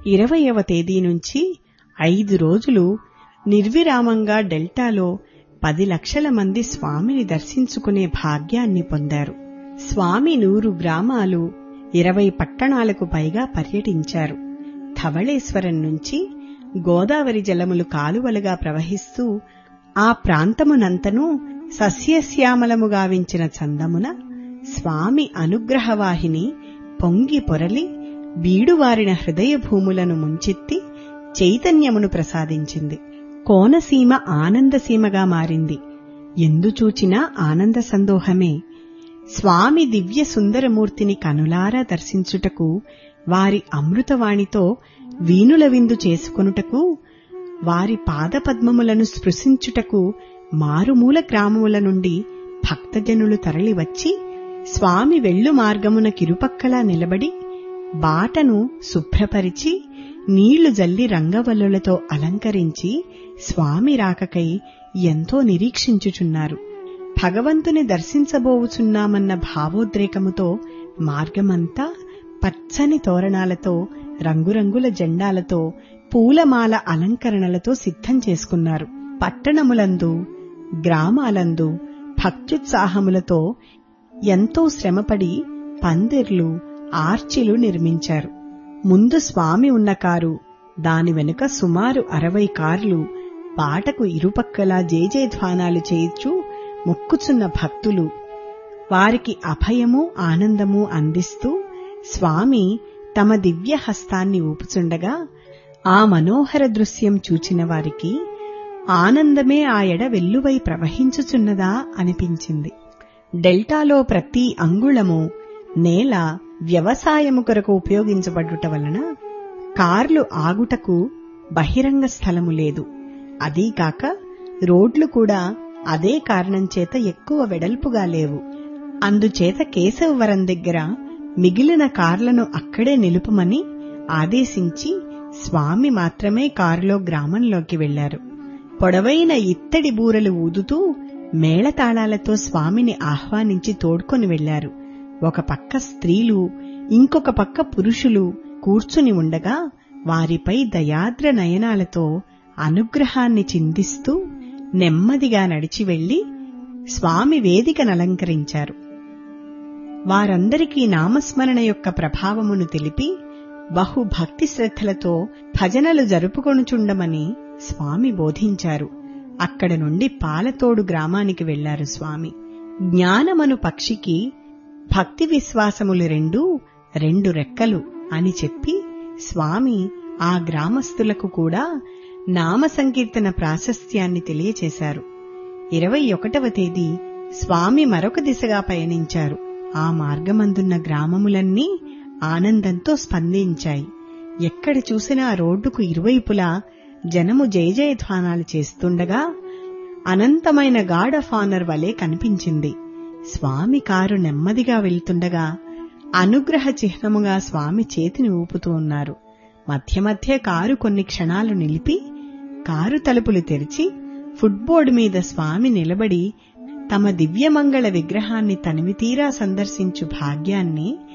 ఇరవయవ తేదీ నుంచి ఐదు రోజులు నిర్విరామంగా డెల్టాలో పది లక్షల మంది స్వామిని దర్శించుకునే భాగ్యాన్ని పొందారు స్వామి నూరు గ్రామాలు ఇరవై పట్టణాలకు పైగా పర్యటించారు ధవళేశ్వరం నుంచి గోదావరి జలములు కాలువలుగా ప్రవహిస్తూ ఆ ప్రాంతమునంతనూ సస్యశ్యామలముగా వించిన చందమున స్వామి అనుగ్రహవాహిని పొంగి పొరలి బీడువారిన హృదయ భూములను ముంచెత్తి చైతన్యమును ప్రసాదించింది కోనసీమ ఆనందసీమగా మారింది ఎందుచూచినా ఆనంద సందోహమే స్వామి దివ్య సుందరమూర్తిని కనులారా దర్శించుటకు వారి అమృతవాణితో వీనుల విందు చేసుకొనుటకు వారి పాదపద్మములను స్పృశించుటకు మారుమూల గ్రామముల నుండి భక్తజనులు తరలివచ్చి స్వామి వెళ్ళు మార్గమున కిరుపక్కలా నిలబడి బాటను శుభ్రపరిచి నీళ్లు జల్లి రంగవల్లులతో అలంకరించి స్వామి రాకకై ఎంతో నిరీక్షించుచున్నారు భగవంతుని దర్శించబోవుచున్నామన్న భావోద్రేకముతో మార్గమంతా పచ్చని తోరణాలతో రంగురంగుల జెండాలతో పూలమాల అలంకరణలతో సిద్ధం చేసుకున్నారు పట్టణములందు గ్రామాలందు భక్త్యుత్సాహములతో ఎంతో శ్రమపడి పందిర్లు ఆర్చిలు నిర్మించారు ముందు స్వామి ఉన్న కారు దాని వెనుక సుమారు అరవై కార్లు బాటకు ఇరుపక్కలా జేజేధ్వానాలు చేయిచు మొక్కుచున్న భక్తులు వారికి అభయము ఆనందము అందిస్తూ స్వామి తమ దివ్య హస్తాన్ని ఊపుచుండగా ఆ మనోహర దృశ్యం చూచిన వారికి ఆనందమే ఆ ఎడ వెల్లువై ప్రవహించుచున్నదా అనిపించింది డెల్టాలో ప్రతి అంగుళము నేల వ్యవసాయము కొరకు ఉపయోగించబడుట వలన కార్లు ఆగుటకు బహిరంగ స్థలము లేదు అదీకాక రోడ్లు కూడా అదే కారణం చేత ఎక్కువ వెడల్పుగా లేవు అందుచేత కేశవవరం దగ్గర మిగిలిన కార్లను అక్కడే నిలుపమని ఆదేశించి స్వామి మాత్రమే కారులో గ్రామంలోకి వెళ్లారు పొడవైన ఇత్తడి బూరలు ఊదుతూ మేళతాళాలతో స్వామిని ఆహ్వానించి తోడ్కొని వెళ్లారు ఒక పక్క స్త్రీలు ఇంకొక పక్క పురుషులు కూర్చుని ఉండగా వారిపై దయాద్ర నయనాలతో అనుగ్రహాన్ని చిందిస్తూ నెమ్మదిగా నడిచి వెళ్లి స్వామి వేదికనలంకరించారు వారందరికీ నామస్మరణ యొక్క ప్రభావమును తెలిపి బహు భక్తి శ్రద్ధలతో భజనలు జరుపుకొనుచుండమని స్వామి బోధించారు అక్కడ నుండి పాలతోడు గ్రామానికి వెళ్లారు స్వామి జ్ఞానమను పక్షికి భక్తి విశ్వాసములు రెండూ రెండు రెక్కలు అని చెప్పి స్వామి ఆ గ్రామస్తులకు కూడా నామ సంకీర్తన ప్రాశస్త్యాన్ని తెలియచేశారు ఇరవై ఒకటవ తేదీ స్వామి మరొక దిశగా పయనించారు ఆ మార్గమందున్న గ్రామములన్నీ ఆనందంతో స్పందించాయి ఎక్కడ చూసినా రోడ్డుకు ఇరువైపులా జనము జయజయధ్వానాలు చేస్తుండగా అనంతమైన గాడ్ ఆఫ్ ఆనర్ వలె కనిపించింది స్వామి కారు నెమ్మదిగా వెళ్తుండగా అనుగ్రహ చిహ్నముగా స్వామి చేతిని ఊపుతూ ఉన్నారు మధ్య మధ్య కారు కొన్ని క్షణాలు నిలిపి కారు తలుపులు తెరిచి ఫుట్బోర్డు మీద స్వామి నిలబడి తమ దివ్యమంగళ విగ్రహాన్ని తనివితీరా సందర్శించు భాగ్యాన్ని